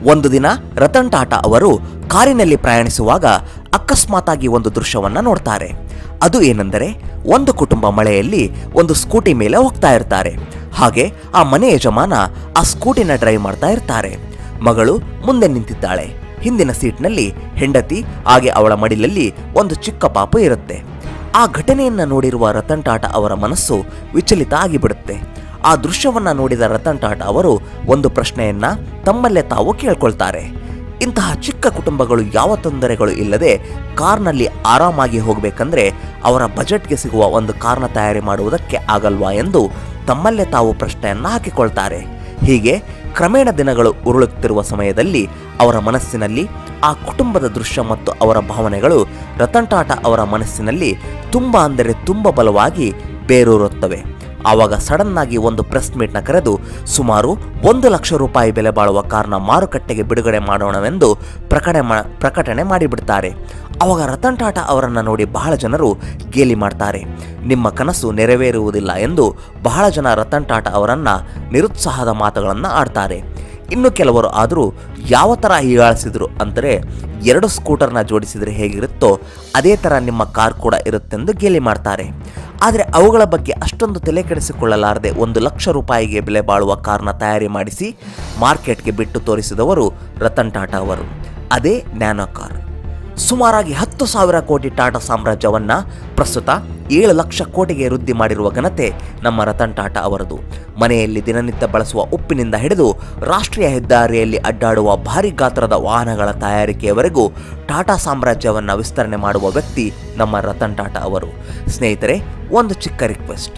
ಒಂದು ದಿನ ರತನ್ ಟಾಟಾ ಅವರು ಕಾರಿನಲ್ಲಿ ಪ್ರಯಾಣಿಸುವಾಗ ಅಕಸ್ಮಾತಾಗಿ ಒಂದು ದೃಶ್ಯವನ್ನ ನೋಡ್ತಾರೆ ಅದು ಏನೆಂದರೆ ಒಂದು ಕುಟುಂಬ ಮಳೆಯಲ್ಲಿ ಒಂದು ಸ್ಕೂಟಿ ಮೇಲೆ ಹೋಗ್ತಾ ಇರ್ತಾರೆ ಹಾಗೆ ಆ ಮನೆ ಯಜಮಾನ ಆ ಸ್ಕೂಟಿನ ಡ್ರೈವ್ ಮಾಡ್ತಾ ಇರ್ತಾರೆ ಮಗಳು ಮುಂದೆ ನಿಂತಿದ್ದಾಳೆ ಹಿಂದಿನ ಸೀಟ್ನಲ್ಲಿ ಹೆಂಡತಿ ಹಾಗೆ ಅವಳ ಮಡಿಲಲ್ಲಿ ಒಂದು ಚಿಕ್ಕ ಪಾಪು ಇರುತ್ತೆ ಆ ಘಟನೆಯನ್ನ ನೋಡಿರುವ ರತನ್ ಟಾಟಾ ಅವರ ಮನಸ್ಸು ವಿಚಲಿತ ಆಗಿಬಿಡುತ್ತೆ ಆ ದೃಶ್ಯವನ್ನ ನೋಡಿದ ರತನ್ ಟಾಟಾ ಅವರು ಒಂದು ಪ್ರಶ್ನೆಯನ್ನ ತಮ್ಮಲ್ಲೇ ತಾವು ಕೇಳ್ಕೊಳ್ತಾರೆ ಇಂತಹ ಚಿಕ್ಕ ಕುಟುಂಬಗಳು ಯಾವ ತೊಂದರೆಗಳು ಇಲ್ಲದೆ ಕಾರ್ನಲ್ಲಿ ಆರಾಮಾಗಿ ಹೋಗಬೇಕಂದ್ರೆ ಅವರ ಬಜೆಟ್ಗೆ ಸಿಗುವ ಒಂದು ಕಾರ್ನ ತಯಾರಿ ಮಾಡುವುದಕ್ಕೆ ಆಗಲ್ವಾ ಎಂದು ತಮ್ಮಲ್ಲೇ ತಾವು ಪ್ರಶ್ನೆಯನ್ನ ಹಾಕಿಕೊಳ್ತಾರೆ ಹೀಗೆ ಕ್ರಮೇಣ ದಿನಗಳು ಉರುಳುತ್ತಿರುವ ಸಮಯದಲ್ಲಿ ಅವರ ಮನಸ್ಸಿನಲ್ಲಿ ಆ ಕುಟುಂಬದ ದೃಶ್ಯ ಮತ್ತು ಅವರ ಭಾವನೆಗಳು ರತನ್ ಟಾಟಾ ಅವರ ಮನಸ್ಸಿನಲ್ಲಿ ತುಂಬ ಅಂದರೆ ತುಂಬ ಬಲವಾಗಿ ಬೇರೂರುತ್ತವೆ ಆವಾಗ ಸಡನ್ ಆಗಿ ಒಂದು ಪ್ರೆಸ್ ಮೀಟ್ನ ಕರೆದು ಸುಮಾರು ಒಂದು ಲಕ್ಷ ರೂಪಾಯಿ ಬೆಲೆ ಬಾಳುವ ಕಾರ್ನ ಮಾರುಕಟ್ಟೆಗೆ ಬಿಡುಗಡೆ ಮಾಡೋಣವೆಂದು ಪ್ರಕಟಣೆ ಮಾ ಪ್ರಕಟಣೆ ಮಾಡಿಬಿಡ್ತಾರೆ ಆವಾಗ ರತನ್ ಟಾಟಾ ಅವರನ್ನು ನೋಡಿ ಬಹಳ ಜನರು ಗೇಲಿ ಮಾಡ್ತಾರೆ ನಿಮ್ಮ ಕನಸು ನೆರವೇರುವುದಿಲ್ಲ ಎಂದು ಬಹಳ ಜನ ರತನ್ ಟಾಟಾ ಅವರನ್ನು ನಿರುತ್ಸಾಹದ ಮಾತುಗಳನ್ನು ಆಡ್ತಾರೆ ಇನ್ನು ಕೆಲವರು ಆದರೂ ಯಾವ ಥರ ಹೀಗಾಳಿಸಿದ್ರು ಅಂದರೆ ಎರಡು ಸ್ಕೂಟರ್ನ ಜೋಡಿಸಿದರೆ ಹೇಗಿರುತ್ತೋ ಅದೇ ಥರ ನಿಮ್ಮ ಕಾರ್ ಕೂಡ ಇರುತ್ತೆಂದು ಗೇಲಿ ಮಾಡ್ತಾರೆ ಆದರೆ ಅವುಗಳ ಬಗ್ಗೆ ಅಷ್ಟೊಂದು ತಲೆ ಕೆಡಿಸಿಕೊಳ್ಳಲಾರದೆ ಒಂದು ಲಕ್ಷ ರೂಪಾಯಿಗೆ ಬೆಲೆ ಬಾಳುವ ಕಾರ್ನ ತಯಾರಿ ಮಾಡಿಸಿ ಮಾರ್ಕೆಟ್ಗೆ ಬಿಟ್ಟು ತೋರಿಸಿದವರು ರತನ್ ಟಾಟಾ ಅವರು ಅದೇ ನ್ಯಾನೋ ಕಾರ್ ಸುಮಾರಾಗಿ ಹತ್ತು ಸಾವಿರ ಕೋಟಿ ಟಾಟಾ ಸಾಮ್ರಾಜ್ಯವನ್ನ ಪ್ರಸ್ತುತ ಏಳು ಲಕ್ಷ ಕೋಟಿಗೆ ವೃದ್ಧಿ ಮಾಡಿರುವ ಘನತೆ ನಮ್ಮ ರತನ್ ಟಾಟಾ ಅವರದು ಮನೆಯಲ್ಲಿ ದಿನನಿತ್ಯ ಬಳಸುವ ಉಪ್ಪಿನಿಂದ ಹಿಡಿದು ರಾಷ್ಟ್ರೀಯ ಹೆದ್ದಾರಿಯಲ್ಲಿ ಅಡ್ಡಾಡುವ ಭಾರಿ ಗಾತ್ರದ ವಾಹನಗಳ ತಯಾರಿಕೆಯವರೆಗೂ ಟಾಟಾ ಸಾಮ್ರಾಜ್ಯವನ್ನ ವಿಸ್ತರಣೆ ಮಾಡುವ ವ್ಯಕ್ತಿ ನಮ್ಮ ರತನ್ ಟಾಟಾ ಅವರು ಸ್ನೇಹಿತರೆ ಒಂದು ಚಿಕ್ಕ ರಿಕ್ವೆಸ್ಟ್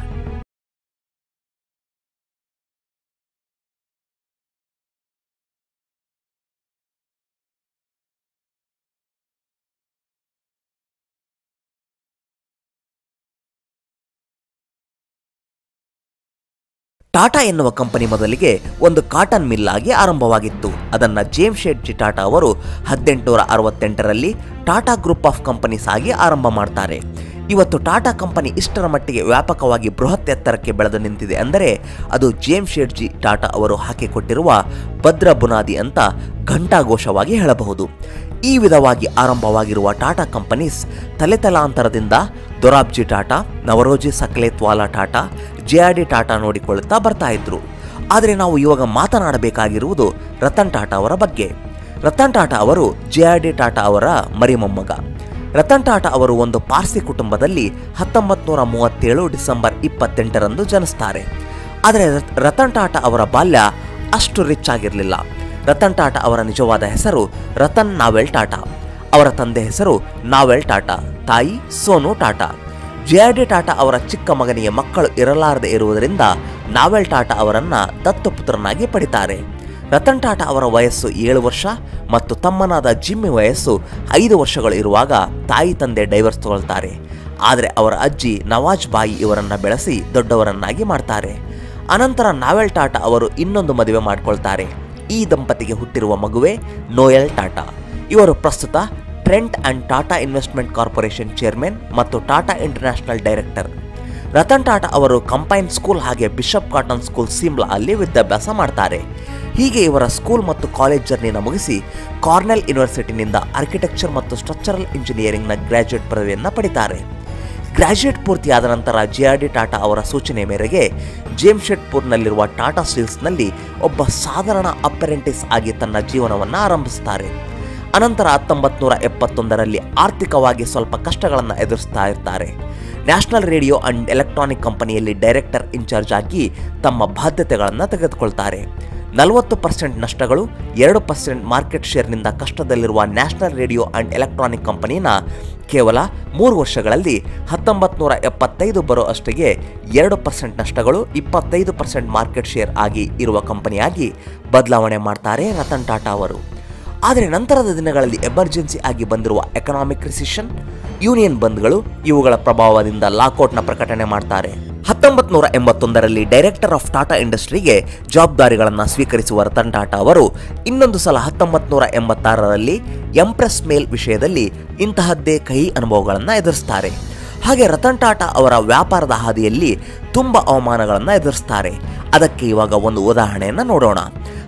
ಟಾಟಾ ಎನ್ನುವ ಕಂಪನಿ ಮೊದಲಿಗೆ ಒಂದು ಕಾಟನ್ ಮಿಲ್ ಆಗಿ ಆರಂಭವಾಗಿತ್ತು ಅದನ್ನು ಜೇಮ್ಸ್ ಶೆಟ್ಜಿ ಟಾಟಾ ಅವರು ಹದಿನೆಂಟುನೂರ ಅರವತ್ತೆಂಟರಲ್ಲಿ ಟಾಟಾ ಗ್ರೂಪ್ ಆಫ್ ಕಂಪನೀಸ್ ಆಗಿ ಆರಂಭ ಮಾಡ್ತಾರೆ ಇವತ್ತು ಟಾಟಾ ಕಂಪನಿ ಇಷ್ಟರ ಮಟ್ಟಿಗೆ ವ್ಯಾಪಕವಾಗಿ ಬೃಹತ್ ಎತ್ತರಕ್ಕೆ ಬೆಳೆದು ನಿಂತಿದೆ ಅಂದರೆ ಅದು ಜೇಮ್ಸ್ ಶೆಟ್ಜಿ ಟಾಟಾ ಅವರು ಹಾಕಿಕೊಟ್ಟಿರುವ ಭದ್ರ ಬುನಾದಿ ಅಂತ ಘಂಟಾಘೋಷವಾಗಿ ಹೇಳಬಹುದು ಈ ವಿಧವಾಗಿ ಆರಂಭವಾಗಿರುವ ಟಾಟಾ ಕಂಪನೀಸ್ ತಲೆತಲಾಂತರದಿಂದ Dorabji Tata Nowroji Saklatvala Tata J R D Tata ನೋಡಿಕೊಳ್ಳುತ್ತಾ ಬರ್ತಾ ಇದ್ರು ಆದರೆ ನಾವು ಇವಾಗ ಮಾತನಾಡಬೇಕಾಗಿರುವುದು ರತನ್ ಟಾಟಾ ಅವರ ಬಗ್ಗೆ ರತನ್ ಟಾಟಾ ಅವರು ಜೆ ಆರ್ ಡಿ ಟಾಟಾ ಅವರ ಮರಿಮೊಮ್ಮಗ ರತನ್ ಟಾಟಾ ಅವರು ಒಂದು ಪಾರ್ಸಿ ಕುಟುಂಬದಲ್ಲಿ ಹತ್ತೊಂಬತ್ತು ನೂರ ಮೂವತ್ತೇಳು ಡಿಸೆಂಬರ್ ಇಪ್ಪತ್ತೆಂಟರಂದು ಜನಿಸ್ತಾರೆ ಆದರೆ ರತ್- ರತನ್ ಟಾಟಾ ಅವರ ಬಾಲ್ಯ ಅಷ್ಟು ರಿಚ್ ಆಗಿರಲಿಲ್ಲ ರತನ್ ಟಾಟಾ ಅವರ ನಿಜವಾದ ಹೆಸರು ರತನ್ ನಾವೆಲ್ ಟಾಟಾ ಅವರ ತಂದೆ ಹೆಸರು ನಾವೆಲ್ ಟಾಟಾ ತಾಯಿ Sonoo Tata J R D Tata ಅವರ ಚಿಕ್ಕ ಮಗನಿಗೆ ಮಕ್ಕಳು ಇರಲಾರದೆ ಇರುವುದರಿಂದ ನಾವೆಲ್ ಟಾಟಾ ಅವರನ್ನ ದತ್ತುಪುತ್ರನಾಗಿ ಪಡಿತಾರೆ ರತನ್ ಟಾಟಾ ಅವರ ವಯಸ್ಸು ಏಳು ವರ್ಷ ಮತ್ತು ತಮ್ಮನಾದ ಜಿಮ್ಮಿ ವಯಸ್ಸು ಐದು ವರ್ಷಗಳು ಇರುವಾಗ ತಾಯಿ ತಂದೆ ಡೈವರ್ಸ್ ತಗೊಳ್ತಾರೆ ಆದರೆ ಅವರ ಅಜ್ಜಿ ನವಾಜ್ ಬಾಯಿ ಇವರನ್ನ ಬೆಳೆಸಿ ದೊಡ್ಡವರನ್ನಾಗಿ ಮಾಡ್ತಾರೆ ಅನಂತರ ನಾವೆಲ್ ಟಾಟಾ ಅವರು ಇನ್ನೊಂದು ಮದುವೆ ಮಾಡಿಕೊಳ್ತಾರೆ ಈ ದಂಪತಿಗೆ ಹುಟ್ಟಿರುವ ಮಗುವೆ ನೋಯಲ್ ಟಾಟಾ ಇವರು ಪ್ರಸ್ತುತ Trent and Tata investment corporation chairman ಮತ್ತು ಟಾಟಾ ಇಂಟರ್ನ್ಯಾಷನಲ್ ಡೈರೆಕ್ಟರ್ ರತನ್ ಟಾಟಾ ಅವರು ಕಂಪೈನ್ ಸ್ಕೂಲ್ ಹಾಗೆ ಬಿಷಪ್ ಕಾಟನ್ ಸ್ಕೂಲ್ ಸಿಮ್ಲಾ ಅಲ್ಲಿ ವಿದ್ಯಾಭ್ಯಾಸ ಮಾಡ್ತಾರೆ ಹೀಗೆ ಇವರ ಸ್ಕೂಲ್ ಮತ್ತು ಕಾಲೇಜ್ ಜರ್ನಿನ ಮುಗಿಸಿ ಕಾರ್ನೆಲ್ ಯೂನಿವರ್ಸಿಟಿನಿಂದ ಆರ್ಕಿಟೆಕ್ಚರ್ ಮತ್ತು ಸ್ಟ್ರಕ್ಚರಲ್ ಇಂಜಿನಿಯರಿಂಗ್ನ ಗ್ರಾಜ್ಯುಯೇಟ್ ಪದವಿಯನ್ನು ಪಡಿತಾರೆ ಗ್ರಾಜ್ಯುಯೇಟ್ ಪೂರ್ತಿಯಾದ ನಂತರ ಜೆ ಆರ್ ಡಿ ಟಾಟಾ ಅವರ ಸೂಚನೆ ಮೇರೆಗೆ ಜೇಮ್ಶೆಡ್ಪುರ್ನಲ್ಲಿರುವ ಟಾಟಾ ಸ್ಟೀಲ್ಸ್ನಲ್ಲಿ ಒಬ್ಬ ಸಾಧಾರಣ ಅಪರೆಂಟಿಸ್ ಆಗಿ ತನ್ನ ಜೀವನವನ್ನು ಆರಂಭಿಸುತ್ತಾರೆ ಅನಂತರ ಹತ್ತೊಂಬತ್ತು ನೂರ ಎಪ್ಪತ್ತೊಂದರಲ್ಲಿ ಆರ್ಥಿಕವಾಗಿ ಸ್ವಲ್ಪ ಕಷ್ಟಗಳನ್ನು ಎದುರಿಸ್ತಾ ಇರ್ತಾರೆ ನ್ಯಾಷನಲ್ ರೇಡಿಯೋ ಅಂಡ್ ಎಲೆಕ್ಟ್ರಾನಿಕ್ ಕಂಪನಿಯಲ್ಲಿ ಡೈರೆಕ್ಟರ್ ಇನ್ಚಾರ್ಜ್ ಆಗಿ ತಮ್ಮ ಬಾಧ್ಯತೆಗಳನ್ನು ತೆಗೆದುಕೊಳ್ತಾರೆ ನಲವತ್ತು ಪರ್ಸೆಂಟ್ ನಷ್ಟಗಳು ಎರಡು ಪರ್ಸೆಂಟ್ ಮಾರ್ಕೆಟ್ ಶೇರ್ನಿಂದ ಕಷ್ಟದಲ್ಲಿರುವ ನ್ಯಾಷನಲ್ ರೇಡಿಯೋ ಅಂಡ್ ಎಲೆಕ್ಟ್ರಾನಿಕ್ ಕಂಪನಿನ ಕೇವಲ ಮೂರು ವರ್ಷಗಳಲ್ಲಿ ಹತ್ತೊಂಬತ್ತು ನೂರ ಎಪ್ಪತ್ತೈದು ಬರೋ ಅಷ್ಟಿಗೆ ಎರಡು ಪರ್ಸೆಂಟ್ ನಷ್ಟಗಳು ಇಪ್ಪತ್ತೈದು ಪರ್ಸೆಂಟ್ ಮಾರ್ಕೆಟ್ ಶೇರ್ ಆಗಿ ಇರುವ ಕಂಪನಿಯಾಗಿ ಬದಲಾವಣೆ ಮಾಡ್ತಾರೆ ರತನ್ ಟಾಟಾ ಅವರು ಆದರೆ ನಂತರದ ದಿನಗಳಲ್ಲಿ ಎಮರ್ಜೆನ್ಸಿ ಆಗಿ ಬಂದಿರುವ ಎಕನಾಮಿಕ್ ರಿಸಿಷನ್ ಯೂನಿಯನ್ ಬಂದ್ಗಳು ಇವುಗಳ ಪ್ರಭಾವದಿಂದ ಲಾಕೌಟ್ನ ಪ್ರಕಟಣೆ ಮಾಡ್ತಾರೆ ಹತ್ತೊಂಬತ್ತು ನೂರ ಎಂಬತ್ತೊಂದರಲ್ಲಿ ಡೈರೆಕ್ಟರ್ ಆಫ್ ಟಾಟಾ ಇಂಡಸ್ಟ್ರಿಗೆ ಜವಾಬ್ದಾರಿಗಳನ್ನು ಸ್ವೀಕರಿಸುವ ರತನ್ ಟಾಟಾ ಅವರು ಇನ್ನೊಂದು ಸಲ ಹತ್ತೊಂಬತ್ತು ನೂರ ಎಂಬತ್ತಾರರಲ್ಲಿ ಎಂಪ್ರೆಸ್ ಮೇಲ್ ವಿಷಯದಲ್ಲಿ ಇಂತಹದ್ದೇ ಕಹಿ ಅನುಭವಗಳನ್ನು ಎದುರಿಸ್ತಾರೆ ಹಾಗೆ ರತನ್ ಟಾಟಾ ಅವರ ವ್ಯಾಪಾರದ ಹಾದಿಯಲ್ಲಿ ತುಂಬ ಅವಮಾನಗಳನ್ನು ಎದುರಿಸ್ತಾರೆ ಅದಕ್ಕೆ ಇವಾಗ ಒಂದು ಉದಾಹರಣೆಯನ್ನು ನೋಡೋಣ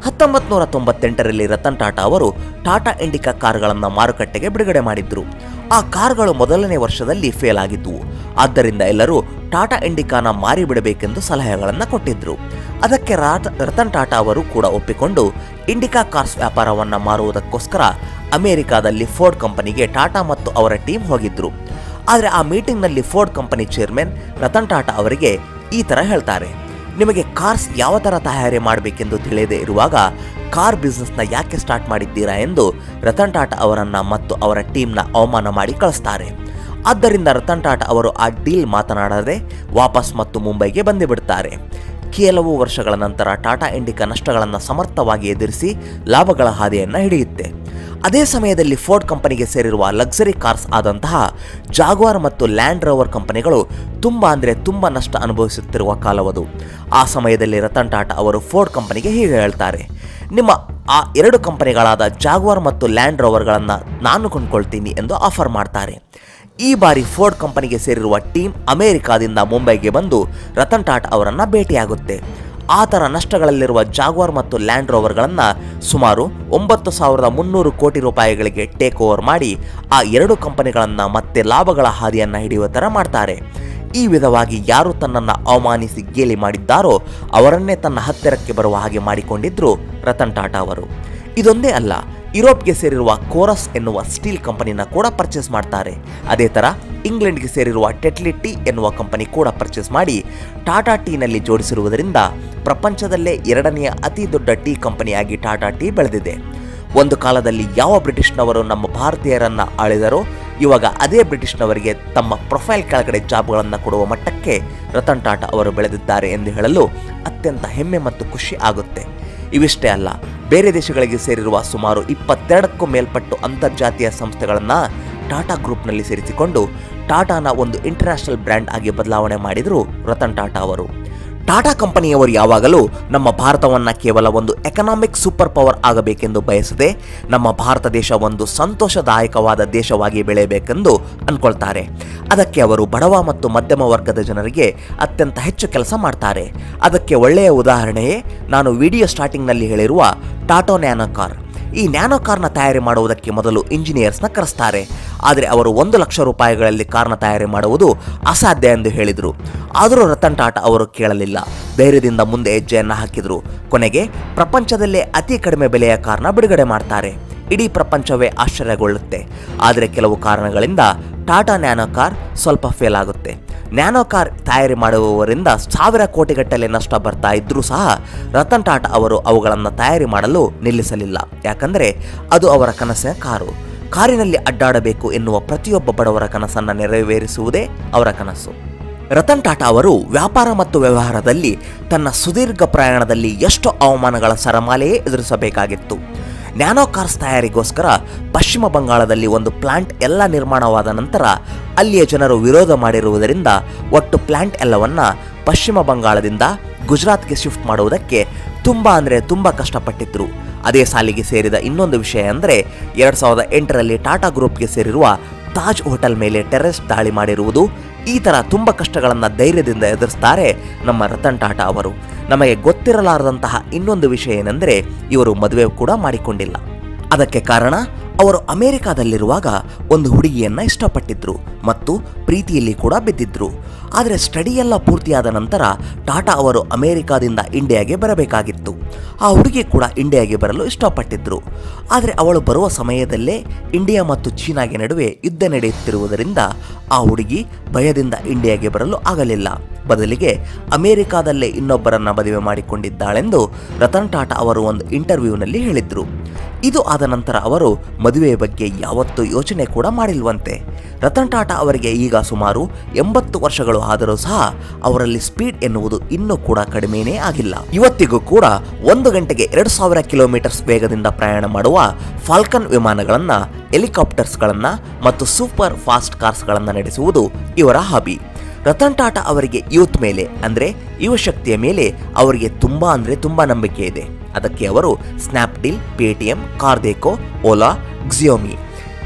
ಹತ್ತೊಂಬತ್ತು ನೂರ ತೊಂಬತ್ತೆಂಟರಲ್ಲಿ ರತನ್ ಟಾಟಾ ಅವರು ಟಾಟಾ ಇಂಡಿಕಾ ಕಾರುಗಳನ್ನು ಮಾರುಕಟ್ಟೆಗೆ ಬಿಡುಗಡೆ ಮಾಡಿದ್ರು ಆ ಕಾರುಗಳು ಮೊದಲನೇ ವರ್ಷದಲ್ಲಿ ಫೇಲ್ ಆಗಿದ್ವು ಆದ್ದರಿಂದ ಎಲ್ಲರೂ ಟಾಟಾ ಇಂಡಿಕಾನ ಮಾರಿ ಬಿಡಬೇಕೆಂದು ಸಲಹೆಗಳನ್ನು ಕೊಟ್ಟಿದ್ರು ಅದಕ್ಕೆ ರಾತ- ರತನ್ ಟಾಟಾ ಅವರು ಕೂಡ ಒಪ್ಪಿಕೊಂಡು ಇಂಡಿಕಾ ಕಾರ್ಸ್ ವ್ಯಾಪಾರವನ್ನು ಮಾರುವುದಕ್ಕೋಸ್ಕರ ಅಮೆರಿಕಾದಲ್ಲಿ ಫೋರ್ಡ್ ಕಂಪನಿಗೆ ಟಾಟಾ ಮತ್ತು ಅವರ ಟೀಮ್ ಹೋಗಿದ್ರು ಆದರೆ ಆ ಮೀಟಿಂಗ್ನಲ್ಲಿ Ford company chairman Ratan Tata ಅವರಿಗೆ ಈ ಥರ ಹೇಳ್ತಾರೆ ನಿಮಗೆ ಕಾರ್ಸ್ ಯಾವ ಥರ ತಯಾರಿ ಮಾಡಬೇಕೆಂದು ತಿಳಿಯದೇ ಇರುವಾಗ ಕಾರ್ ಬಿಸ್ನೆಸ್ನ ಯಾಕೆ ಸ್ಟಾರ್ಟ್ ಮಾಡಿದ್ದೀರಾ ಎಂದು ರತನ್ ಟಾಟಾ ಅವರನ್ನ ಮತ್ತು ಅವರ ಟೀಮ್ನ ಅವಮಾನ ಮಾಡಿ ಕಳಿಸ್ತಾರೆ ಆದ್ದರಿಂದ ರತನ್ ಟಾಟಾ ಅವರು ಆ ಡೀಲ್ ಮಾತನಾಡದೆ ವಾಪಸ್ ಮತ್ತು ಮುಂಬೈಗೆ ಬಂದು ಬಿಡ್ತಾರೆ ಕೆಲವು ವರ್ಷಗಳ ನಂತರ ಟಾಟಾ ಇಂಡಿಕಾ ನಷ್ಟಗಳನ್ನು ಸಮರ್ಥವಾಗಿ ಎದುರಿಸಿ ಲಾಭಗಳ ಹಾದಿಯನ್ನು ಹಿಡಿಯುತ್ತೆ ಅದೇ ಸಮಯದಲ್ಲಿ ಫೋರ್ಡ್ ಕಂಪನಿಗೆ ಸೇರಿರುವ ಲಕ್ಸರಿ ಕಾರ್ಸ್ ಆದಂತಹ ಜಾಗ್ವಾರ್ ಮತ್ತು ಲ್ಯಾಂಡ್ ರೋವರ್ ಕಂಪನಿಗಳು ತುಂಬ ಅಂದರೆ ತುಂಬ ನಷ್ಟ ಅನುಭವಿಸುತ್ತಿರುವ ಕಾಲವದು ಆ ಸಮಯದಲ್ಲಿ ರತನ್ ಟಾಟಾ ಅವರು ಫೋರ್ಡ್ ಕಂಪನಿಗೆ ಹೀಗೆ ಹೇಳ್ತಾರೆ ನಿಮ್ಮ ಆ ಎರಡು ಕಂಪನಿಗಳಾದ ಜಾಗ್ವಾರ್ ಮತ್ತು ಲ್ಯಾಂಡ್ ರೋವರ್ಗಳನ್ನು ನಾನು ಕೊಂಡ್ಕೊಳ್ತೀನಿ ಎಂದು ಆಫರ್ ಮಾಡ್ತಾರೆ ಈ ಬಾರಿ ಫೋರ್ಡ್ ಕಂಪನಿಗೆ ಸೇರಿರುವ ಟೀಮ್ ಅಮೆರಿಕಾದಿಂದ ಮುಂಬೈಗೆ ಬಂದು ರತನ್ ಟಾಟಾ ಅವರನ್ನು ಭೇಟಿಯಾಗುತ್ತೆ ಆ ಥರ ನಷ್ಟಗಳಲ್ಲಿರುವ ಜಾಗ್ವಾರ್ ಮತ್ತು ಲ್ಯಾಂಡ್ ರೋವರ್ಗಳನ್ನು ಸುಮಾರು ಒಂಬತ್ತು ಸಾವಿರದ ಮುನ್ನೂರು ಕೋಟಿ ರೂಪಾಯಿಗಳಿಗೆ ಟೇಕ್ ಓವರ್ ಮಾಡಿ ಆ ಎರಡು ಕಂಪನಿಗಳನ್ನು ಮತ್ತೆ ಲಾಭಗಳ ಹಾದಿಯನ್ನು ಹಿಡಿಯುವ ಥರ ಮಾಡ್ತಾರೆ ಈ ವಿಧವಾಗಿ ಯಾರು ತನ್ನನ್ನು ಅವಮಾನಿಸಿ ಗೇಲಿ ಮಾಡಿದ್ದಾರೋ ಅವರನ್ನೇ ತನ್ನ ಹತ್ತಿರಕ್ಕೆ ಬರುವ ಹಾಗೆ ಮಾಡಿಕೊಂಡಿದ್ರು ರತನ್ ಟಾಟಾ ಅವರು ಇದೊಂದೇ ಅಲ್ಲ ಯುರೋಪ್ಗೆ ಸೇರಿರುವ ಕೋರಸ್ ಎನ್ನುವ ಸ್ಟೀಲ್ ಕಂಪನಿನ ಕೂಡ ಪರ್ಚೇಸ್ ಮಾಡ್ತಾರೆ ಅದೇ ಥರ ಇಂಗ್ಲೆಂಡ್ಗೆ ಸೇರಿರುವ ಟೆಟ್ಲಿ ಟೀ ಎನ್ನುವ ಕಂಪನಿ ಕೂಡ ಪರ್ಚೇಸ್ ಮಾಡಿ ಟಾಟಾ ಟೀನಲ್ಲಿ ಜೋಡಿಸಿರುವುದರಿಂದ ಪ್ರಪಂಚದಲ್ಲೇ ಎರಡನೆಯ ಅತಿ ದೊಡ್ಡ ಟೀ ಕಂಪನಿಯಾಗಿ ಟಾಟಾ ಟೀ ಬೆಳೆದಿದೆ ಒಂದು ಕಾಲದಲ್ಲಿ ಯಾವ ಬ್ರಿಟಿಷ್ನವರು ನಮ್ಮ ಭಾರತೀಯರನ್ನ ಆಳಿದರೋ ಇವಾಗ ಅದೇ ಬ್ರಿಟಿಷ್ನವರಿಗೆ ತಮ್ಮ ಪ್ರೊಫೈಲ್ ಕೆಳಗಡೆ ಜಾಬ್ಗಳನ್ನು ಕೊಡುವ ಮಟ್ಟಕ್ಕೆ ರತನ್ ಟಾಟಾ ಅವರು ಬೆಳೆದಿದ್ದಾರೆ ಎಂದು ಹೇಳಲು ಅತ್ಯಂತ ಹೆಮ್ಮೆ ಮತ್ತು ಖುಷಿ ಆಗುತ್ತೆ ಇವಿಷ್ಟೇ ಅಲ್ಲ ಬೇರೆ ದೇಶಗಳಿಗೆ ಸೇರಿರುವ ಸುಮಾರು ಇಪ್ಪತ್ತೆರಡಕ್ಕೂ ಮೇಲ್ಪಟ್ಟು ಅಂತರ್ಜಾತೀಯ ಸಂಸ್ಥೆಗಳನ್ನು ಟಾಟಾ ಗ್ರೂಪ್ನಲ್ಲಿ ಸೇರಿಸಿಕೊಂಡು ಟಾಟಾನ ಒಂದು ಇಂಟರ್ನ್ಯಾಷನಲ್ ಬ್ರ್ಯಾಂಡ್ ಆಗಿ ಬದಲಾವಣೆ ಮಾಡಿದರು ರತನ್ ಟಾಟಾ ಅವರು ಟಾಟಾ ಕಂಪನಿಯವರು ಯಾವಾಗಲೂ ನಮ್ಮ ಭಾರತವನ್ನು ಕೇವಲ ಒಂದು ಎಕನಾಮಿಕ್ ಸೂಪರ್ ಪವರ್ ಆಗಬೇಕೆಂದು ಬಯಸದೆ ನಮ್ಮ ಭಾರತ ದೇಶ ಒಂದು ಸಂತೋಷದಾಯಕವಾದ ದೇಶವಾಗಿ ಬೆಳೆಯಬೇಕೆಂದು ಅನ್ಕೊಳ್ತಾರೆ ಅದಕ್ಕೆ ಅವರು ಬಡವ ಮತ್ತು ಮಧ್ಯಮ ವರ್ಗದ ಜನರಿಗೆ ಅತ್ಯಂತ ಹೆಚ್ಚು ಕೆಲಸ ಮಾಡ್ತಾರೆ ಅದಕ್ಕೆ ಒಳ್ಳೆಯ ಉದಾಹರಣೆಯೇ ನಾನು ವಿಡಿಯೋ ಸ್ಟಾರ್ಟಿಂಗ್ನಲ್ಲಿ ಹೇಳಿರುವ ಟಾಟೋ ನ್ಯಾನೋ ಕಾರ್ ಈ ನ್ಯಾನೋ ಕಾರ್ನ ತಯಾರಿ ಮಾಡುವುದಕ್ಕೆ ಮೊದಲು ಇಂಜಿನಿಯರ್ಸ್ನ ಕರೆಸ್ತಾರೆ ಆದರೆ ಅವರು ಒಂದು ಲಕ್ಷ ರೂಪಾಯಿಗಳಲ್ಲಿ ಕಾರ್ನ ತಯಾರಿ ಮಾಡುವುದು ಅಸಾಧ್ಯ ಎಂದು ಹೇಳಿದರು ಆದರೂ ರತನ್ ಟಾಟಾ ಅವರು ಕೇಳಲಿಲ್ಲ ಧೈರ್ಯದಿಂದ ಮುಂದೆ ಹೆಜ್ಜೆಯನ್ನು ಹಾಕಿದರು ಕೊನೆಗೆ ಪ್ರಪಂಚದಲ್ಲೇ ಅತಿ ಕಡಿಮೆ ಬೆಲೆಯ ಕಾರ್ನ ಬಿಡುಗಡೆ ಮಾಡ್ತಾರೆ ಇಡೀ ಪ್ರಪಂಚವೇ ಆಶ್ಚರ್ಯಗೊಳ್ಳುತ್ತೆ ಆದರೆ ಕೆಲವು ಕಾರಣಗಳಿಂದ ಟಾಟಾ ನ್ಯಾನೋ ಕಾರ್ ಸ್ವಲ್ಪ ಫೇಲ್ ಆಗುತ್ತೆ ನ್ಯಾನೋ ಕಾರ್ ತಯಾರಿ ಮಾಡುವವರಿಂದ ಸಾವಿರ ಕೋಟಿಗಟ್ಟಲೆ ನಷ್ಟ ಬರ್ತಾ ಇದ್ರೂ ಸಹ ರತನ್ ಟಾಟಾ ಅವರು ಅವುಗಳನ್ನು ತಯಾರಿ ಮಾಡಲು ನಿಲ್ಲಿಸಲಿಲ್ಲ ಯಾಕಂದರೆ ಅದು ಅವರ ಕನಸಿನ ಕಾರು ಕಾರಿನಲ್ಲಿ ಅಡ್ಡಾಡಬೇಕು ಎನ್ನುವ ಪ್ರತಿಯೊಬ್ಬ ಬಡವರ ಕನಸನ್ನು ನೆರವೇರಿಸುವುದೇ ಅವರ ಕನಸು ರತನ್ ಟಾಟಾ ಅವರು ವ್ಯಾಪಾರ ಮತ್ತು ವ್ಯವಹಾರದಲ್ಲಿ ತನ್ನ ಸುದೀರ್ಘ ಪ್ರಯಾಣದಲ್ಲಿ ಎಷ್ಟು ಅವಮಾನಗಳ ಸರಮಾಲೆಯೇ ಎದುರಿಸಬೇಕಾಗಿತ್ತು ನ್ಯಾನೋ ಕಾರ್ಸ್ ತಯಾರಿಗೋಸ್ಕರ ಪಶ್ಚಿಮ ಬಂಗಾಳದಲ್ಲಿ ಒಂದು ಪ್ಲಾಂಟ್ ಎಲ್ಲ ನಿರ್ಮಾಣವಾದ ನಂತರ ಅಲ್ಲಿಯ ಜನರು ವಿರೋಧ ಮಾಡಿರುವುದರಿಂದ ಒಟ್ಟು ಪ್ಲಾಂಟ್ ಎಲ್ಲವನ್ನ ಪಶ್ಚಿಮ ಬಂಗಾಳದಿಂದ ಗುಜರಾತ್ಗೆ ಶಿಫ್ಟ್ ಮಾಡುವುದಕ್ಕೆ ತುಂಬ ಅಂದರೆ ತುಂಬ ಕಷ್ಟಪಟ್ಟಿದ್ರು ಅದೇ ಸಾಲಿಗೆ ಸೇರಿದ ಇನ್ನೊಂದು ವಿಷಯ ಅಂದರೆ ಎರಡು ಸಾವಿರದ ಎಂಟರಲ್ಲಿ ಟಾಟಾ ಗ್ರೂಪ್ಗೆ ಸೇರಿರುವ ತಾಜ್ ಹೋಟೆಲ್ ಮೇಲೆ ಟೆರ್ರಸ್ ದಾಳಿ ಮಾಡಿರುವುದು ಈ ಥರ ತುಂಬ ಕಷ್ಟಗಳನ್ನು ಧೈರ್ಯದಿಂದ ಎದುರಿಸ್ತಾರೆ ನಮ್ಮ ರತನ್ ಟಾಟಾ ಅವರು ನಮಗೆ ಗೊತ್ತಿರಲಾರದಂತಹ ಇನ್ನೊಂದು ವಿಷಯ ಏನೆಂದರೆ ಇವರು ಮದುವೆ ಕೂಡ ಮಾಡಿಕೊಂಡಿಲ್ಲ ಅದಕ್ಕೆ ಕಾರಣ ಅವರು ಅಮೆರಿಕಾದಲ್ಲಿರುವಾಗ ಒಂದು ಹುಡುಗಿಯನ್ನ ಇಷ್ಟಪಟ್ಟಿದ್ರು ಮತ್ತು ಪ್ರೀತಿಯಲ್ಲಿ ಕೂಡ ಬಿದ್ದಿದ್ರು ಆದರೆ ಸ್ಟಡಿ ಎಲ್ಲ ಪೂರ್ತಿಯಾದ ನಂತರ ಟಾಟಾ ಅವರು ಅಮೆರಿಕಾದಿಂದ ಇಂಡಿಯಾಗೆ ಬರಬೇಕಾಗಿತ್ತು ಆ ಹುಡುಗಿ ಕೂಡ ಇಂಡಿಯಾಗೆ ಬರಲು ಇಷ್ಟಪಟ್ಟಿದ್ರು ಆದರೆ ಅವಳು ಬರುವ ಸಮಯದಲ್ಲೇ ಇಂಡಿಯಾ ಮತ್ತು ಚೀನಾಗೆ ನಡುವೆ ಯುದ್ಧ ನಡೆಯುತ್ತಿರುವುದರಿಂದ ಆ ಹುಡುಗಿ ಭಯದಿಂದ ಇಂಡಿಯಾಗೆ ಬರಲು ಆಗಲಿಲ್ಲ ಬದಲಿಗೆ ಅಮೆರಿಕಾದಲ್ಲೇ ಇನ್ನೊಬ್ಬರನ್ನ ಮದುವೆ ಮಾಡಿಕೊಂಡಿದ್ದಾಳೆಂದು ರತನ್ ಟಾಟಾ ಅವರು ಒಂದು ಇಂಟರ್ವ್ಯೂನಲ್ಲಿ ಹೇಳಿದ್ರು ಇದು ಆದ ನಂತರ ಅವರು ಮದುವೆಯ ಬಗ್ಗೆ ಯಾವತ್ತೂ ಯೋಚನೆ ಕೂಡ ಮಾಡಿಲ್ವಂತೆ ರತನ್ ಟಾಟಾ ಅವರಿಗೆ ಈಗ ಸುಮಾರು ಎಂಬತ್ತು ವರ್ಷಗಳು ಆದರೂ ಸಹ ಅವರಲ್ಲಿ ಸ್ಪೀಡ್ ಎನ್ನುವುದು ಇನ್ನೂ ಕೂಡ ಕಡಿಮೆನೇ ಆಗಿಲ್ಲ ಇವತ್ತಿಗೂ ಕೂಡ ಒಂದು ಗಂಟೆಗೆ ಎರಡು ಸಾವಿರ ಕಿಲೋಮೀಟರ್ಸ್ ವೇಗದಿಂದ ಪ್ರಯಾಣ ಮಾಡುವ ಫಾಲ್ಕನ್ ವಿಮಾನಗಳನ್ನ ಹೆಲಿಕಾಪ್ಟರ್ಸ್ಗಳನ್ನ ಮತ್ತು ಸೂಪರ್ ಫಾಸ್ಟ್ ಕಾರ್ಸ್ಗಳನ್ನ ನಡೆಸುವುದು ಇವರ ಹಾಬಿ ರತನ್ ಟಾಟಾ ಅವರಿಗೆ ಯೂತ್ ಮೇಲೆ ಅಂದರೆ ಯುವಶಕ್ತಿಯ ಮೇಲೆ ಅವರಿಗೆ ತುಂಬ ಅಂದರೆ ತುಂಬ ನಂಬಿಕೆ ಇದೆ ಅದಕ್ಕೆ ಅವರು Snapdeal Paytm CarDekho Ola Xiaomi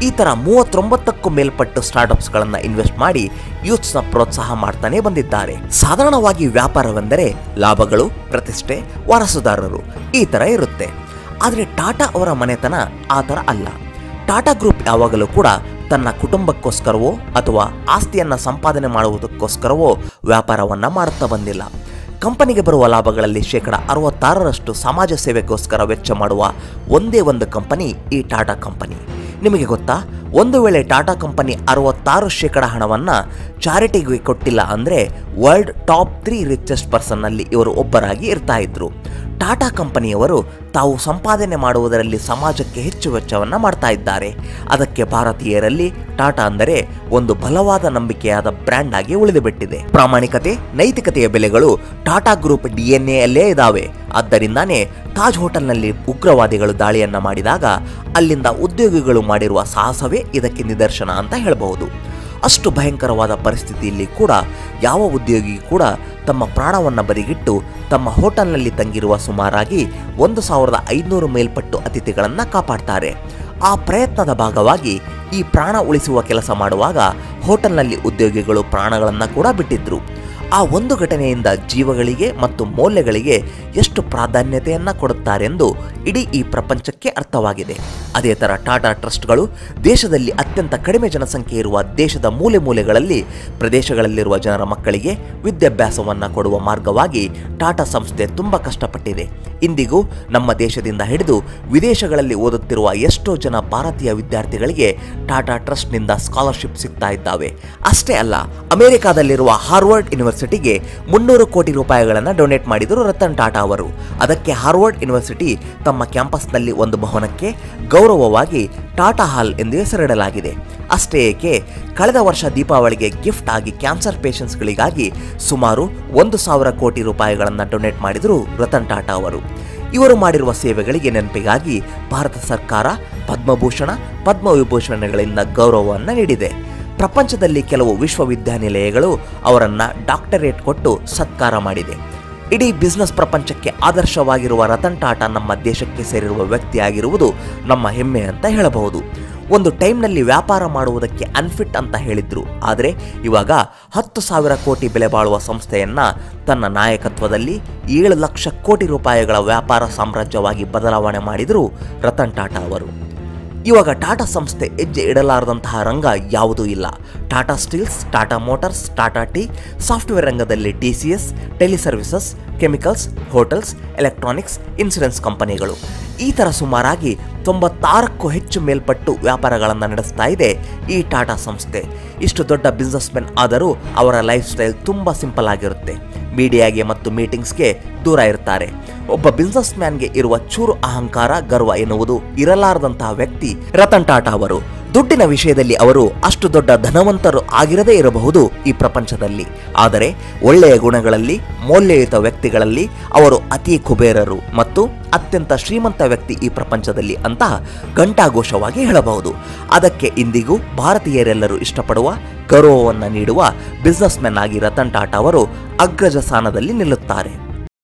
ಈ ಥರ ಮೂವತ್ತೊಂಬತ್ತಕ್ಕೂ ಮೇಲ್ಪಟ್ಟು ಸ್ಟಾರ್ಟ್ಅಪ್ಸ್ಗಳನ್ನು ಇನ್ವೆಸ್ಟ್ ಮಾಡಿ ಯೂತ್ಸ್ನ ಪ್ರೋತ್ಸಾಹ ಮಾಡ್ತಾನೆ ಬಂದಿದ್ದಾರೆ ಸಾಧಾರಣವಾಗಿ ವ್ಯಾಪಾರವೆಂದರೆ ಲಾಭಗಳು ಪ್ರತಿಷ್ಠೆ ವಾರಸುದಾರರು ಈ ಥರ ಇರುತ್ತೆ ಆದರೆ ಟಾಟಾ ಅವರ ಮನೆತನ ಆ ಥರ ಅಲ್ಲ ಟಾಟಾ ಗ್ರೂಪ್ ಯಾವಾಗಲೂ ಕೂಡ ತನ್ನ ಕುಟುಂಬಕ್ಕೋಸ್ಕರವೋ ಅಥವಾ ಆಸ್ತಿಯನ್ನು ಸಂಪಾದನೆ ಮಾಡುವುದಕ್ಕೋಸ್ಕರವೋ ವ್ಯಾಪಾರವನ್ನು ಮಾಡುತ್ತಾ ಬಂದಿಲ್ಲ ಕಂಪನಿಗೆ ಬರುವ ಲಾಭಗಳಲ್ಲಿ ಶೇಕಡ ಅರವತ್ತಾರರಷ್ಟು ಸಮಾಜ ಸೇವೆಗೋಸ್ಕರ ವೆಚ್ಚ ಮಾಡುವ ಒಂದೇ ಒಂದು ಕಂಪನಿ ಈ ಟಾಟಾ ಕಂಪನಿ ನಿಮಗೆ ಗೊತ್ತಾ ಒಂದು ವೇಳೆ ಟಾಟಾ ಕಂಪನಿ ಅರವತ್ತಾರು ಶೇಕಡ ಹಣವನ್ನು ಚಾರಿಟಿಗೆ ಕೊಟ್ಟಿಲ್ಲ ಅಂದರೆ ವರ್ಲ್ಡ್ ಟಾಪ್ ತ್ರೀ ರಿಚೆಸ್ಟ್ ಪರ್ಸನ್ನಲ್ಲಿ ಇವರು ಒಬ್ಬರಾಗಿ ಇರ್ತಾ ಇದ್ರು ಟಾಟಾ ಕಂಪನಿಯವರು ತಾವು ಸಂಪಾದನೆ ಮಾಡುವುದರಲ್ಲಿ ಸಮಾಜಕ್ಕೆ ಹೆಚ್ಚು ವೆಚ್ಚವನ್ನು ಮಾಡ್ತಾ ಇದ್ದಾರೆ ಅದಕ್ಕೆ ಭಾರತೀಯರಲ್ಲಿ ಟಾಟಾ ಅಂದರೆ ಒಂದು ಬಲವಾದ ನಂಬಿಕೆಯಾದ ಬ್ರ್ಯಾಂಡ್ ಆಗಿ ಉಳಿದುಬಿಟ್ಟಿದೆ ಪ್ರಾಮಾಣಿಕತೆ ನೈತಿಕತೆಯ ಬೆಲೆಗಳು ಟಾಟಾ ಗ್ರೂಪ್ ಡಿಎನ್ಎ ಅಲ್ಲೇ ಇದ್ದಾವೆ ಆದ್ದರಿಂದಾನೇ ತಾಜ್ ಹೋಟೆಲ್ನಲ್ಲಿ ಉಗ್ರವಾದಿಗಳು ದಾಳಿಯನ್ನ ಮಾಡಿದಾಗ ಅಲ್ಲಿಂದ ಉದ್ಯೋಗಿಗಳು ಮಾಡಿರುವ ಸಾಹಸವೇ ಇದಕ್ಕೆ ನಿದರ್ಶನ ಅಂತ ಹೇಳಬಹುದು ಅಷ್ಟು ಭಯಂಕರವಾದ ಪರಿಸ್ಥಿತಿಯಲ್ಲಿ ಕೂಡ ಯಾವ ಉದ್ಯೋಗಿ ಕೂಡ ತಮ್ಮ ಪ್ರಾಣವನ್ನು ಬದಿಗಿಟ್ಟು ತಮ್ಮ ಹೋಟೆಲ್ನಲ್ಲಿ ತಂಗಿರುವ ಸುಮಾರಾಗಿ ಒಂದು ಸಾವಿರದ ಐದುನೂರು ಮೇಲ್ಪಟ್ಟು ಅತಿಥಿಗಳನ್ನು ಕಾಪಾಡ್ತಾರೆ ಆ ಪ್ರಯತ್ನದ ಭಾಗವಾಗಿ ಈ ಪ್ರಾಣ ಉಳಿಸುವ ಕೆಲಸ ಮಾಡುವಾಗ ಹೋಟೆಲ್ನಲ್ಲಿ ಉದ್ಯೋಗಿಗಳು ಪ್ರಾಣಗಳನ್ನು ಕೂಡ ಬಿಟ್ಟಿದ್ರು ಆ ಒಂದು ಘಟನೆಯಿಂದ ಜೀವಗಳಿಗೆ ಮತ್ತು ಮೌಲ್ಯಗಳಿಗೆ ಎಷ್ಟು ಪ್ರಾಧಾನ್ಯತೆಯನ್ನ ಕೊಡುತ್ತಾರೆಂದು ಇಡೀ ಈ ಪ್ರಪಂಚಕ್ಕೆ ಅರ್ಥವಾಗಿದೆ ಅದೇ ಥರ ಟಾಟಾ ಟ್ರಸ್ಟ್ಗಳು ದೇಶದಲ್ಲಿ ಅತ್ಯಂತ ಕಡಿಮೆ ಜನಸಂಖ್ಯೆ ಇರುವ ದೇಶದ ಮೂಲೆ ಮೂಲೆಗಳಲ್ಲಿ ಪ್ರದೇಶಗಳಲ್ಲಿರುವ ಜನರ ಮಕ್ಕಳಿಗೆ ವಿದ್ಯಾಭ್ಯಾಸವನ್ನು ಕೊಡುವ ಮಾರ್ಗವಾಗಿ ಟಾಟಾ ಸಂಸ್ಥೆ ತುಂಬ ಕಷ್ಟಪಟ್ಟಿದೆ ಇಂದಿಗೂ ನಮ್ಮ ದೇಶದಿಂದ ಹಿಡಿದು ವಿದೇಶಗಳಲ್ಲಿ ಓದುತ್ತಿರುವ ಎಷ್ಟೋ ಜನ ಭಾರತೀಯ ವಿದ್ಯಾರ್ಥಿಗಳಿಗೆ ಟಾಟಾ ಟ್ರಸ್ಟ್ನಿಂದ ಸ್ಕಾಲರ್ಶಿಪ್ ಸಿಗ್ತಾ ಇದ್ದಾವೆ ಅಷ್ಟೇ ಅಲ್ಲ ಅಮೆರಿಕಾದಲ್ಲಿರುವ ಹಾರ್ವರ್ಡ್ ಯೂನಿವರ್ಸಿಟಿಗೆ ಮುನ್ನೂರು ಕೋಟಿ ರೂಪಾಯಿಗಳನ್ನು ಡೊನೇಟ್ ಮಾಡಿದರು ರತನ್ ಟಾಟಾ ಅವರು ಅದಕ್ಕೆ ಹಾರ್ವರ್ಡ್ ಯೂನಿವರ್ಸಿಟಿ ತಮ್ಮ ಕ್ಯಾಂಪಸ್ನಲ್ಲಿ ಒಂದು ಭವನಕ್ಕೆ ಗೌರವವಾಗಿ ಟಾಟಾ ಹಾಲ್ ಎಂದು ಹೆಸರಿಡಲಾಗಿದೆ ಅಷ್ಟೇ ಏಕೆ ಕಳೆದ ವರ್ಷ ದೀಪಾವಳಿಗೆ ಗಿಫ್ಟ್ ಆಗಿ ಕ್ಯಾನ್ಸರ್ ಪೇಷಂಟ್ಸ್ಗಳಿಗಾಗಿ ಸುಮಾರು ಒಂದು ಸಾವಿರ ಕೋಟಿ ರೂಪಾಯಿಗಳನ್ನು ಡೊನೇಟ್ ಮಾಡಿದರು ರತನ್ ಟಾಟಾ ಅವರು ಇವರು ಮಾಡಿರುವ ಸೇವೆಗಳಿಗೆ ನೆನಪಿಗಾಗಿ ಭಾರತ ಸರ್ಕಾರ ಪದ್ಮಭೂಷಣ ಪದ್ಮವಿಭೂಷಣಗಳಿಂದ ಗೌರವವನ್ನು ನೀಡಿದೆ ಪ್ರಪಂಚದಲ್ಲಿ ಕೆಲವು ವಿಶ್ವವಿದ್ಯಾನಿಲಯಗಳು ಅವರನ್ನ ಡಾಕ್ಟರೇಟ್ ಕೊಟ್ಟು ಸತ್ಕಾರ ಮಾಡಿದೆ ಇಡೀ ಬಿಸ್ನೆಸ್ ಪ್ರಪಂಚಕ್ಕೆ ಆದರ್ಶವಾಗಿರುವ ರತನ್ ಟಾಟಾ ನಮ್ಮ ದೇಶಕ್ಕೆ ಸೇರಿರುವ ವ್ಯಕ್ತಿಯಾಗಿರುವುದು ನಮ್ಮ ಹೆಮ್ಮೆ ಅಂತ ಹೇಳಬಹುದು ಒಂದು ಟೈಮ್ನಲ್ಲಿ ವ್ಯಾಪಾರ ಮಾಡುವುದಕ್ಕೆ ಅನ್ಫಿಟ್ ಅಂತ ಹೇಳಿದ್ರು ಆದರೆ ಇವಾಗ ಹತ್ತು ಸಾವಿರ ಕೋಟಿ ಬೆಲೆ ಬಾಳುವ ಸಂಸ್ಥೆಯನ್ನ ತನ್ನ ನಾಯಕತ್ವದಲ್ಲಿ ಏಳು ಲಕ್ಷ ಕೋಟಿ ರೂಪಾಯಿಗಳ ವ್ಯಾಪಾರ ಸಾಮ್ರಾಜ್ಯವಾಗಿ ಬದಲಾವಣೆ ಮಾಡಿದರು ರತನ್ ಟಾಟಾ ಅವರು ಇವಾಗ ಟಾಟಾ ಸಂಸ್ಥೆ ಹೆಜ್ಜೆ ಇಡಲಾರದಂತಹ ರಂಗ ಯಾವುದೂ ಇಲ್ಲ Tata steels Tata motors Tata tea software ರಂಗದಲ್ಲಿ T C S teleservices chemicals hotels electronics insurance ಕಂಪನಿಗಳು ಈ ಥರ ಸುಮಾರಾಗಿ ತೊಂಬತ್ತಾರಕ್ಕೂ ಹೆಚ್ಚು ಮೇಲ್ಪಟ್ಟು ವ್ಯಾಪಾರಗಳನ್ನು ನಡೆಸ್ತಾ ಇದೆ ಈ ಟಾಟಾ ಸಂಸ್ಥೆ ಇಷ್ಟು ದೊಡ್ಡ ಬಿಸ್ನೆಸ್ ಮೆನ್ ಆದರೂ ಅವರ ಲೈಫ್ ಸ್ಟೈಲ್ ತುಂಬ ಸಿಂಪಲ್ ಆಗಿರುತ್ತೆ ಮೀಡಿಯಾಗೆ ಮತ್ತು ಮೀಟಿಂಗ್ಸ್ಗೆ ದೂರ ಇರ್ತಾರೆ ಒಬ್ಬ ಬಿಸ್ನೆಸ್ ಮ್ಯಾನ್ಗೆ ಇರುವ ಚೂರು ಅಹಂಕಾರ ಗರ್ವ ಎನ್ನುವುದು ಇರಲಾರದಂತಹ ವ್ಯಕ್ತಿ ರತನ್ ಟಾಟಾ ಅವರು ದುಡ್ಡಿನ ವಿಷಯದಲ್ಲಿ ಅವರು ಅಷ್ಟು ದೊಡ್ಡ ಧನವಂತರು ಆಗಿರದೇ ಇರಬಹುದು ಈ ಪ್ರಪಂಚದಲ್ಲಿ ಆದರೆ ಒಳ್ಳೆಯ ಗುಣಗಳಲ್ಲಿ ಮೌಲ್ಯಯುತ ವ್ಯಕ್ತಿಗಳಲ್ಲಿ ಅವರು ಅತಿ ಕುಬೇರರು ಮತ್ತು ಅತ್ಯಂತ ಶ್ರೀಮಂತ ವ್ಯಕ್ತಿ ಈ ಪ್ರಪಂಚದಲ್ಲಿ ಅಂತ ಘಂಟಾಘೋಷವಾಗಿ ಹೇಳಬಹುದು ಅದಕ್ಕೆ ಇಂದಿಗೂ ಭಾರತೀಯರೆಲ್ಲರೂ ಇಷ್ಟಪಡುವ ಗೌರವವನ್ನು ನೀಡುವ ಬಿಸ್ನೆಸ್ ಮೆನ್ ಆಗಿ ರತನ್ ಟಾಟಾ ಅವರು ಅಗ್ರಜ ಸ್ಥಾನದಲ್ಲಿ ನಿಲ್ಲುತ್ತಾರೆ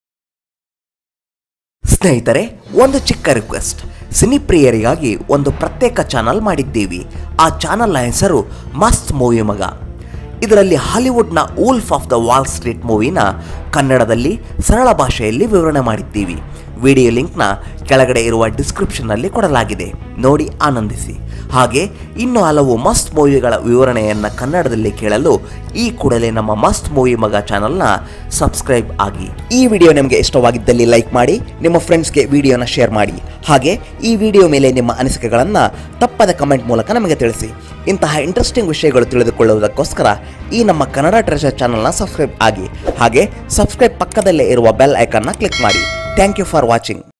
ಸ್ನೇಹಿತರೆ ಒಂದು ಚಿಕ್ಕ ರಿಕ್ವೆಸ್ಟ್ ಸಿನಿಪ್ರಿಯರಿಗಾಗಿ ಒಂದು ಪ್ರತ್ಯೇಕ ಚಾನಲ್ ಮಾಡಿದ್ದೀವಿ ಆ ಚಾನಲ್ನ ಹೆಸರು ಮಸ್ತ್ ಮೂವಿ ಮಗ ಇದರಲ್ಲಿ ಹಾಲಿವುಡ್ನ wolf of the Wall Street ಮೂವಿನ ಕನ್ನಡದಲ್ಲಿ ಸರಳ ಭಾಷೆಯಲ್ಲಿ ವಿವರಣೆ ಮಾಡಿದ್ದೀವಿ ವಿಡಿಯೋ ಲಿಂಕ್ನ ಕೆಳಗಡೆ ಇರುವ ಡಿಸ್ಕ್ರಿಪ್ಷನ್ನಲ್ಲಿ ಕೊಡಲಾಗಿದೆ ನೋಡಿ ಆನಂದಿಸಿ ಹಾಗೆ ಇನ್ನು ಹಲವು ಮಸ್ತ್ ಮೂವಿಗಳ ವಿವರಣೆಯನ್ನು ಕನ್ನಡದಲ್ಲಿ ಕೇಳಲು ಈ ಕೂಡಲೇ ನಮ್ಮ ಮಸ್ತ್ ಮೂವಿ ಮಗ ಚಾನಲ್ನ ಸಬ್ಸ್ಕ್ರೈಬ್ ಆಗಿ ಈ ವಿಡಿಯೋ ನಿಮಗೆ ಇಷ್ಟವಾಗಿದ್ದಲ್ಲಿ ಲೈಕ್ ಮಾಡಿ ನಿಮ್ಮ ಫ್ರೆಂಡ್ಸ್ಗೆ ವಿಡಿಯೋನ ಶೇರ್ ಮಾಡಿ ಹಾಗೆ ಈ ವಿಡಿಯೋ ಮೇಲೆ ನಿಮ್ಮ ಅನಿಸಿಕೆಗಳನ್ನು ತಪ್ಪದ ಕಮೆಂಟ್ ಮೂಲಕ ನಮಗೆ ತಿಳಿಸಿ ಇಂತಹ ಇಂಟ್ರೆಸ್ಟಿಂಗ್ ವಿಷಯಗಳು ತಿಳಿದುಕೊಳ್ಳುವುದಕ್ಕೋಸ್ಕರ ಈ ನಮ್ಮ ಕನ್ನಡ ಟ್ರೆಷರ್ ಚಾನಲ್ನ ಸಬ್ಸ್ಕ್ರೈಬ್ ಆಗಿ ಹಾಗೆ ಸಬ್ಸ್ಕ್ರೈಬ್ ಪಕ್ಕದಲ್ಲೇ ಇರುವ ಬೆಲ್ ಐಕನ್ನ ಕ್ಲಿಕ್ ಮಾಡಿ ಥ್ಯಾಂಕ್ ಯು ಫಾರ್ ವಾಚಿಂಗ್